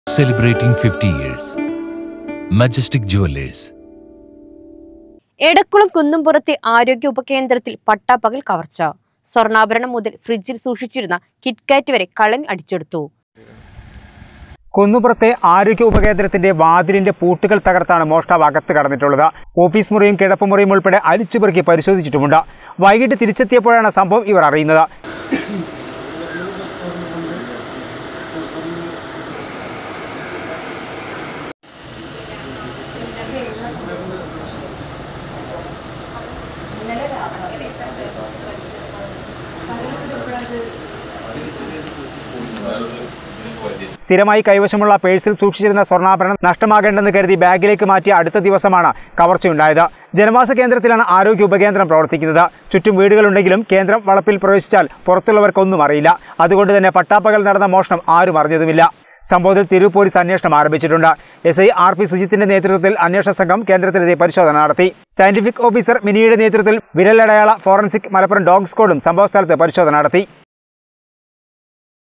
celebrating 50 years. Majestic Jewelers. Edakkulam കുന്നുംപുറത്തെ ആരോഗ്യ ഉപകേന്ദ്രത്തിൽ പട്ടാപ്പകൽ കവർച്ച സ്വർണ്ണാഭരണം മുതൽ ഫ്രിഡ്ജിൽ സൂക്ഷിച്ചിരുന്ന കിറ്റ്കാറ്റ് വരെ കള്ളൻ അടിച്ചെടുത്തു കുന്നുപുറത്തെ ആരോഗ്യ ഉപകേന്ദ്രത്തിന്റെ വാതിലിന്റെ പൂട്ടുകൾ തകർത്താണ് മോഷ്ടാവ് അകത്ത് കടന്നിട്ടുള്ളത് ഓഫീസ് മുറിയും കിടപ്പുമുറിയും ഉൾപ്പെടെ അരിച്ചുപെറുക്കി പരിശോധിച്ചിട്ടുമുണ്ട് വൈകിട്ട് തിരിച്ചെത്തിയപ്പോഴാണ് സംഭവം ഇവർ അറിയുന്നത് സ്ഥിരമായി കൈവശമുള്ള പേഴ്സിൽ സൂക്ഷിച്ചിരുന്ന സ്വർണ്ണാഭരണം നഷ്ടമാകേണ്ടെന്ന് കരുതി ബാഗിലേക്ക് മാറ്റിയ അടുത്ത ദിവസമാണ് കവർച്ചയുണ്ടായത് ജനവാസ കേന്ദ്രത്തിലാണ് ആരോഗ്യ ഉപകേന്ദ്രം പ്രവർത്തിക്കുന്നത് ചുറ്റും വീടുകളുണ്ടെങ്കിലും കേന്ദ്രം വളപ്പിൽ പ്രവേശിച്ചാൽ പുറത്തുള്ളവർക്കൊന്നും അറിയില്ല അതുകൊണ്ട് തന്നെ പട്ടാപ്പകൽ നടന്ന മോഷണം ആരും അറിഞ്ഞതുമില്ല സംഭവത്തിൽ തിരൂർ പോലീസ് അന്വേഷണം ആരംഭിച്ചിട്ടുണ്ട് എസ് ഐ ആർ പി സുജിത്തിന്റെ നേതൃത്വത്തിൽ അന്വേഷണ സംഘം കേന്ദ്രത്തിലെത്തി പരിശോധന നടത്തി സയന്റിഫിക് ഓഫീസർ മിനിയുടെ നേതൃത്വത്തിൽ വിരലടയാള ഫോറൻസിക് മലപ്പുറം ഡോഗ് സ്ക്വാഡും സംഭവസ്ഥലത്ത് പരിശോധന നടത്തി